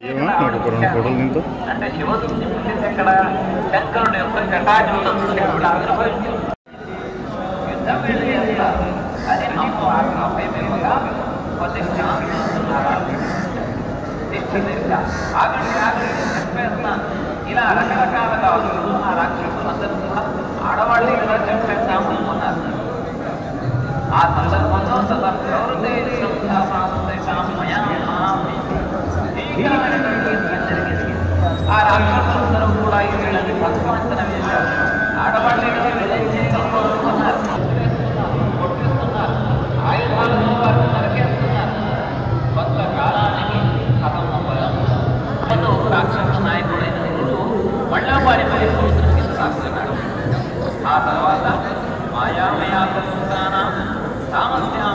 ఏమో నాకు ఒక రెండు ఫోటోలు దీంతో అంటే శివదృష్టి పుట్టింది ఎక్కడ శంకరుడు యొక్క జటాజూతం అప్పుడు ఆవిర్భవించింది యుద్ధం వెళ్ళి ఎంత అది నమ్ము ఆపేమేమగా కొద్ది క్షణాలు ఆగండి ఆగండి చెప్పేస్తున్నాను ఇలా రకరకాలుగా వాళ్ళు ఆ రాక్షసులందరూ కూడా ఆడవాళ్ళు ఇలా చెప్పేస్తాము అనుకున్నారు ఆ సందర్భంలో తన ప్రవృత్తి ఆ రాక్షసులందరూ కూడా ఈ వీళ్ళని భగవంతన వేశారు ఆడవాళ్ళు కదా వీళ్ళని చేసుకుంటున్నారు కొట్టిస్తున్నారు ఆయుధాలతో వారిని నరికేస్తున్నారు కొంతకాలానికి అతను అతను రాక్షస నాయకుడైన గురుడు మళ్ళా వారి పై సముద్రం రాస్తున్నాడు ఆ తర్వాత మాయామయాన సామర్థ్యం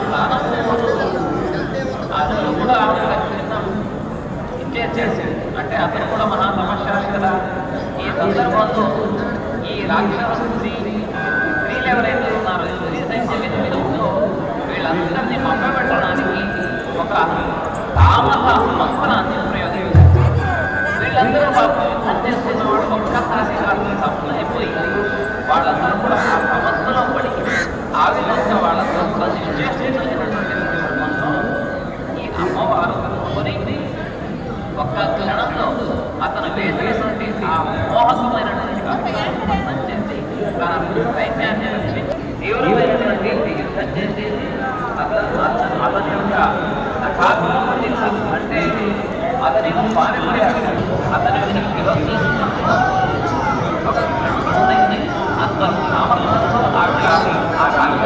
అతను కూడా ఆవిడ చిన్న ఇచ్చేసాడు అంటే అతను కూడా మహా తమశాలి కదా ఈ సందర్భంలో ఈ రాక్షస స్త్రీ స్త్రీలు ఎవరైతే ఉన్నారో ఈ స్త్రీ సైన్యం ఎనిమిది ఉందో వీళ్ళందరినీ మభ్యపెట్టడానికి ఒక తామస మంత్రాన్ని ప్రయోగించారు వీళ్ళందరూ పాపం యుద్ధం చేస్తున్న వాళ్ళు ఒక్కసారి వాళ్ళని తప్పులైపోయి వాళ్ళందరూ కూడా ఆ సమస్యలో పడి ఆ విధంగా వాళ్ళందరూ కూడా నిశ్చేసినటువంటి సందర్భంలో ఈ అమ్మవారు కనుక్కొని ఒక్క క్షణంలో అతను వేసేటువంటి ఆ మోహకమైనటువంటి కార్యక్రమం చేసి తన సైన్యాన్ని రక్షించి తీవ్రమైనటువంటి యుద్ధం చేసి అతను అతను అతని యొక్క సకాత్మకత అంటే అతని పారిపోయాడు అతని యొక్క శిరస్సు ఒక క్షణంలోనే అంత సామర్థ్యంతో ఆ గాలి ఆ గాలి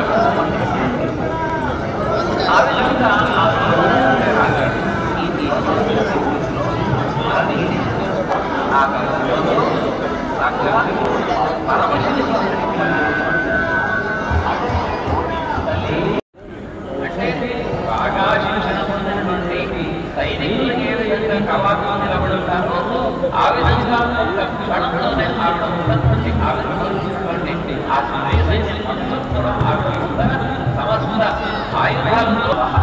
ఆ విధంగా ఆ సౌందర్య రాగాడు ఈ దేశంలో మరణి ఆ గర్భంలో సాక్షాత్ పరమశివుని అంటే బాగా శిక్షణ పొందినటువంటి సైనికులు ఏ విధంగా కవాగా నిలబడుతారో ఆ విధంగా ఒక క్షణంలోనే ఆవిడ ఉన్నటువంటి ఆవిర్భవించినటువంటి ఆ సైన్యం అంతా కూడా ఆవిడ సమస్త ఆయుధాలతో